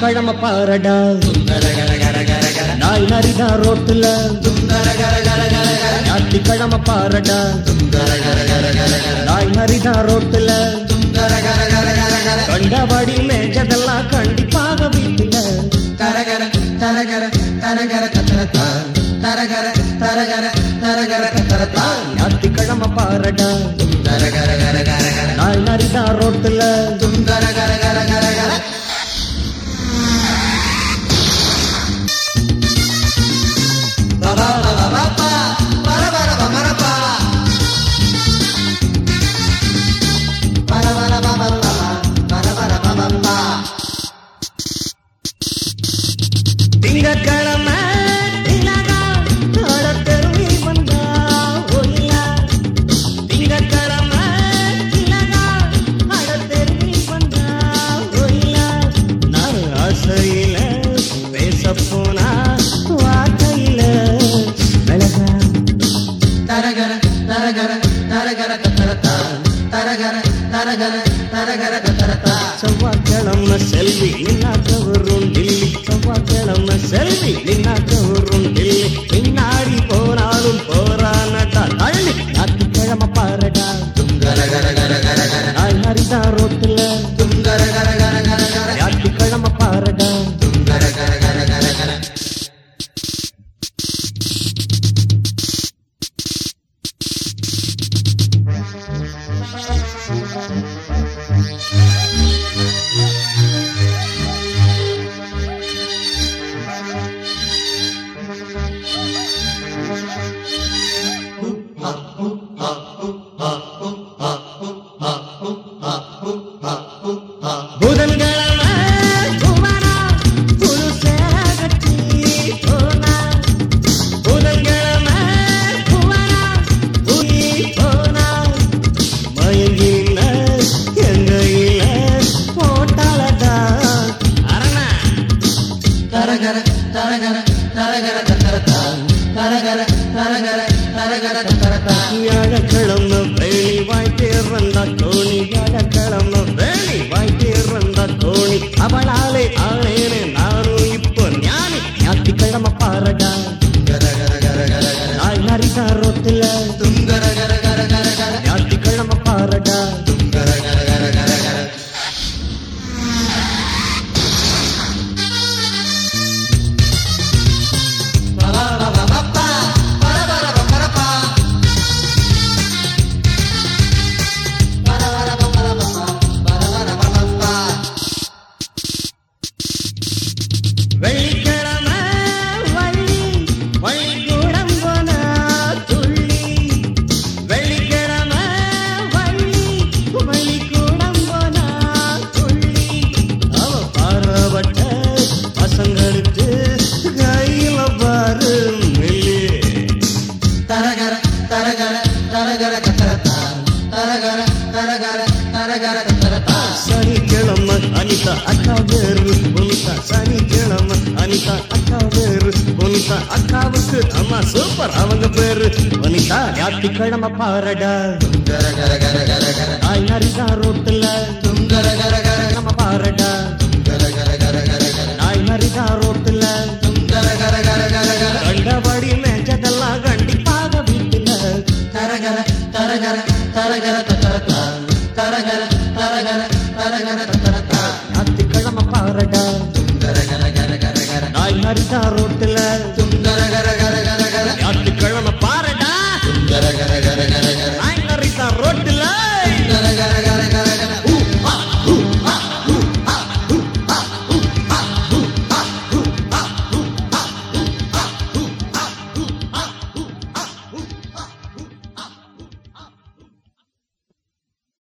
ஞாத்திக்கிழமை பாரடா நாய் நரிதா ரோட்டுல ஞாத்திக்கிழமை பாரடா நாய் நரிதா ரோட்டுல கண்டபடி மேஞ்சதெல்லாம் கண்டிப்பாக வீட்டுல தரகர தரகர தரகர கத்தரத்தா தரகர தரகர தரகர கத்தரத்தா ஞாத்திக்கிழமை பாரடா தரகர கர கர கர நாய் நரிதா ரோட்டுல துந்தர கர கர கர கர பபா பபா பப்பா பர பர பமரப்பா பர பர பபப்பா பர பர பபப்பா திங்கக்கிழமை திலகா அடத்தெருவி வந்தா ஒல்லா திங்கக்கிழமை திலகா அடத்தெருவி வந்தா ஒல்லா நான் ஆசையில பேச போனா வார்த்தையில அழகா தரகர தரகர தரகர கத்தரத்தா தரகர தரகர தரகர கத்தரத்தா செவ்வாய்க்கிழமை செல்வி நின்னாக்க வரும் டில்லி செவ்வாய்க்கிழமை செல்வி நின்னாக்க வரும் டில்லி பின்னாடி போனாலும் போறானடா தள்ளி ஞாத்திக்கிழமை பாரடா துங்கர கர கர கர கர நாய் ஹரிதா ரோட்டுல துங்கர கர கர கர கர ஞாத்திக்கிழமை பாரடா துங்கர கர கர கர கர புதன்கிழமை குமரா புது சேகட்டி போனா புதன்கிழமை குமரா புலி போனா மயங்கின எங்கையில போட்டாலடா அரணா தரகர தரகர தரகர கத்தரத்தா தரகர தரகர தரகர கத்தரத்தா வியாழக்கிழமை வேலி வாய்த்திருந்த கோணி வியாழக்கிழமை வேலி வாய்த்திருந்த கோணி அவளாலே ஆனேனே நானும் இப்போ ஞானி ஞாத்திக்கிழமை பாரடா கர கர கர கர கர நாய் நரிதா ரோட்டுல துங்கர கர கர கர கர ஞாத்திக்கிழமை பாரடா துங்கர கர கர கர கர பபா பபா பப்பா பர பர பமரப்பா பர பர பமர பப்பா பர பர பமப்பா வெள்ளிக்கிழமை வள்ளி வள்ளிக்கூடம் போனா துள்ளி வெள்ளிக்கிழமை வள்ளி வள்ளிக்கூடம் போனா துள்ளி அவ பாரபட்ட பசங்களுக்கு கையில பாரு மெல்லி தரகர தரகர தரகர கத்தரத்தா தரகர தரகர தரகர கத்தரத்தா சனிக்கிழமை அனிதா அக்கா பேரு புனிதா சனிக்கிழமை அனிதா அக்கா பேரு புனிதா அக்காவுக்கு அம்மா சூப்பர் அவங்க பேரு வனிதா ஞாத்திக்கிழமை பாரடா துங்கர கர கர கர கர நாய் நரிதா ரோட்டுல துங்கர கர கர நம்ம பாரடா துங்கர கர கர கர கர நாய் நரிதா ரோட்டுல துங்கர கர கர கர கர கண்டபடி மேஞ்சதெல்லாம் கண்டிப்பாக வீட்டுல தரகர தரகர தரகர கத்தரத்தா தரகர தரகர தரகர கத்தரத்தா ஞாத்திக்கிழமை பாரடா துங்கர கர கர கர கர நாய் நரிதா ரோட்டுல